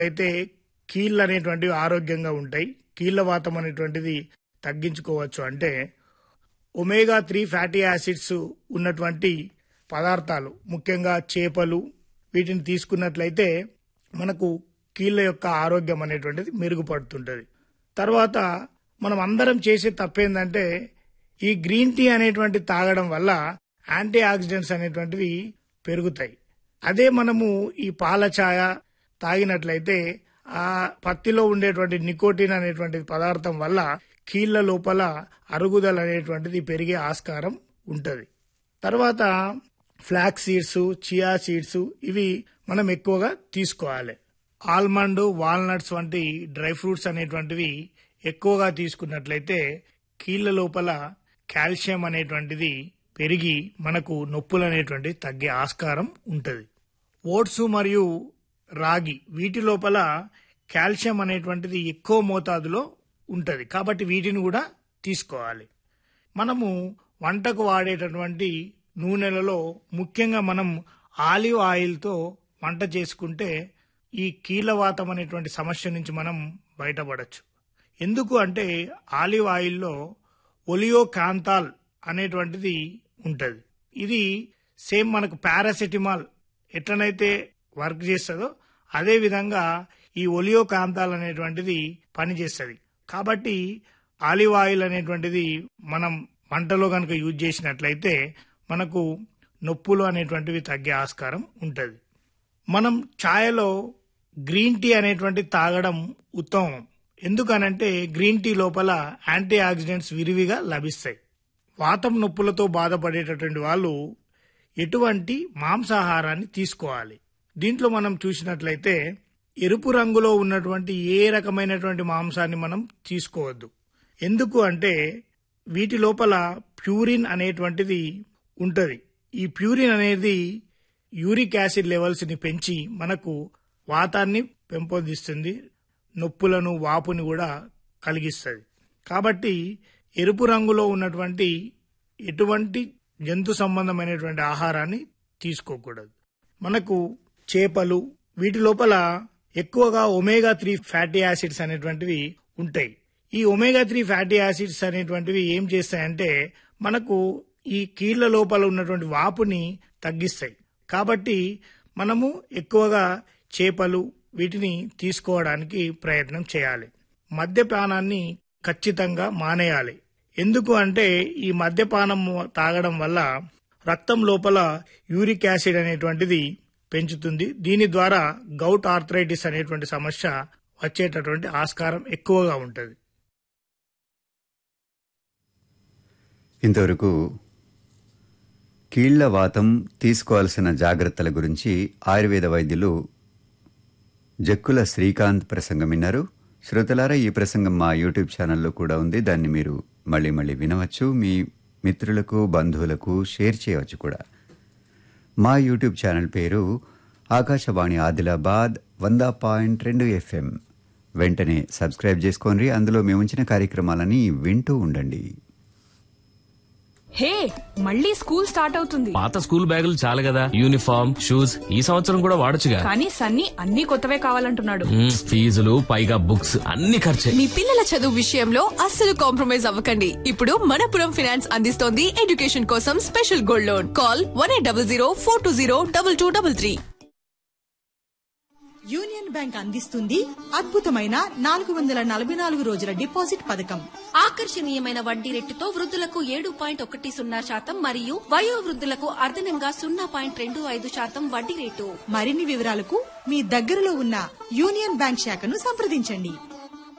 అయితే కీళ్ళు అనేటువంటివి ఆరోగ్యంగా ఉంటాయి కీళ్ళ వాతం అనేటువంటిది తగ్గించుకోవచ్చు అంటే ఒమేగా త్రీ ఫ్యాటీ యాసిడ్స్ ఉన్నటువంటి పదార్థాలు ముఖ్యంగా చేపలు వీటిని తీసుకున్నట్లయితే మనకు కీళ్ళ యొక్క ఆరోగ్యం అనేటువంటిది మెరుగుపడుతుంటది తర్వాత మనం అందరం చేసే తప్పేందంటే ఈ గ్రీన్ టీ అనేటువంటి తాగడం వల్ల యాంటీ ఆక్సిడెంట్స్ అనేటువంటివి పెరుగుతాయి అదే మనము ఈ పాల ఛాయ తాగినట్లయితే ఆ పత్తిలో ఉండేటువంటి నికోటిన్ అనేటువంటి పదార్థం వల్ల కీళ్ళ లోపల అరుగుదల అనేటువంటిది పెరిగే ఆస్కారం ఉంటది తర్వాత ఫ్లాక్ సీడ్స్ చియా సీడ్స్ ఇవి మనం ఎక్కువగా తీసుకోవాలి ఆల్మండ్ వాల్నట్స్ వంటి డ్రై ఫ్రూట్స్ అనేటువంటివి ఎక్కువగా తీసుకున్నట్లయితే కీళ్ళ లోపల కాల్షియం అనేటువంటిది పెరిగి మనకు నొప్పులు అనేటువంటివి తగ్గే ఆస్కారం ఉంటది ఓట్స్ మరియు రాగి వీటి లోపల కాల్షియం అనేటువంటిది ఎక్కువ మోతాదులో ఉంటది కాబట్టి వీటిని కూడా తీసుకోవాలి మనము వంటకు వాడేటటువంటి నూనెలలో ముఖ్యంగా మనం ఆలివ్ ఆయిల్తో వంట చేసుకుంటే ఈ కీలవాతం అనేటువంటి సమస్య నుంచి మనం బయటపడచ్చు ఎందుకు అంటే ఆలివ్ ఆయిల్లో ఒలియో కాంతాల్ అనేటువంటిది ఉంటుంది ఇది సేమ్ మనకు పారాసెటిమాల్ ఎట్లనైతే వర్క్ చేస్తుందో అదే విధంగా ఈ ఒలియో కాంతాల్ అనేటువంటిది పనిచేస్తుంది కాబట్టి ఆలివ్ ఆయిల్ అనేటువంటిది మనం వంటలో కనుక యూజ్ చేసినట్లయితే మనకు నొప్పులు అనేటువంటివి తగ్గే ఆస్కారం ఉంటుంది మనం ఛాయలో గ్రీన్ టీ అనేటువంటి తాగడం ఉత్తమం ఎందుకనంటే గ్రీన్ టీ లోపల యాంటీ ఆక్సిడెంట్స్ విరివిగా లభిస్తాయి వాతం నొప్పులతో బాధపడేటటువంటి వాళ్ళు ఎటువంటి మాంసాహారాన్ని తీసుకోవాలి దీంట్లో మనం చూసినట్లయితే ఎరుపు రంగులో ఉన్నటువంటి ఏ రకమైనటువంటి మాంసాన్ని మనం తీసుకోవద్దు ఎందుకు అంటే వీటి లోపల ప్యూరిన్ అనేటువంటిది ఉంటది ఈ ప్యూరిన్ అనేది యూరిక్ యాసిడ్ లెవెల్స్ ని పెంచి మనకు వాతాన్ని పెంపొందిస్తుంది నొప్పులను వాపుని కూడా కలిగిస్తుంది కాబట్టి ఎరుపు రంగులో ఉన్నటువంటి ఎటువంటి జంతు సంబంధమైనటువంటి ఆహారాన్ని తీసుకోకూడదు మనకు చేపలు వీటి లోపల ఎక్కువగా ఒమేగా త్రీ ఫ్యాటీ యాసిడ్స్ అనేటువంటివి ఉంటాయి ఈ ఒమేగా త్రీ ఫ్యాటీ యాసిడ్స్ అనేటువంటివి ఏం చేస్తాయంటే మనకు ఈ కీళ్ల లోపల ఉన్నటువంటి వాపుని తగ్గిస్తాయి కాబట్టి మనము ఎక్కువగా చేపలు వీటిని తీసుకోవడానికి ప్రయత్నం చేయాలి మద్యపానాన్ని ఖచ్చితంగా మానేయాలి ఎందుకు అంటే ఈ మద్యపానం తాగడం వల్ల రక్తం లోపల యూరిక్ యాసిడ్ అనేటువంటిది పెంచుతుంది దీని ద్వారా గౌట్ ఆర్థరైటిస్ అనేటువంటి సమస్య వచ్చేటటువంటి ఆస్కారం ఎక్కువగా ఉంటుంది ఇంతవరకు కీళ్ల వాతం తీసుకోవాల్సిన జాగ్రత్తల గురించి ఆయుర్వేద వైద్యులు జక్కుల శ్రీకాంత్ ప్రసంగం విన్నారు శ్రోతలారా ఈ ప్రసంగం మా యూట్యూబ్ ఛానల్లో కూడా ఉంది దాన్ని మీరు మళ్ళీ మళ్ళీ వినవచ్చు మీ మిత్రులకు బంధువులకు షేర్ చేయవచ్చు కూడా మా యూట్యూబ్ ఛానల్ పేరు ఆకాశవాణి ఆదిలాబాద్ వంద పాయింట్ రెండు ఎఫ్ఎం వెంటనే సబ్స్క్రైబ్ చేసుకోండి అందులో మేము ఉంచిన కార్యక్రమాలని వింటూ ఉండండి హే మళ్ళీ స్కూల్ స్టార్ట్ అవుతుంది పాత స్కూల్ బ్యాగులు చాలు కదా యూనిఫామ్ షూస్ ఈ సంవత్సరం కూడా వాడొచ్చుగా కానీ సన్నీ అన్ని కొత్తవే కావాలంటున్నాడు మ్మ్, ఫీజులు పైగా బుక్స్ అన్ని ఖర్చే మీ పిల్లల చదువు విషయంలో అస్సలు కాంప్రమైజ్ అవ్వకండి ఇప్పుడు మనపురం ఫినాన్స్ అందిస్తోంది ఎడ్యుకేషన్ కోసం special gold loan call one eight double zero four two zero double two double three Union Bank అందిస్తుంది అద్భుతమైన నాలుగు వందల నలభై నాలుగు రోజుల డిపాజిట్ పథకం ఆకర్షణీయమైన వడ్డీ రేటుతో వృద్ధులకు ఏడు పాయింట్ ఒకటి సున్నా శాతం మరియు వయో వృద్ధులకు అదనంగా సున్నా పాయింట్ రెండు ఐదు శాతం వడ్డీ రేటు మరిన్ని వివరాలకు మీ దగ్గరలో ఉన్న యూనియన్ బ్యాంక్ శాఖను సంప్రదించండి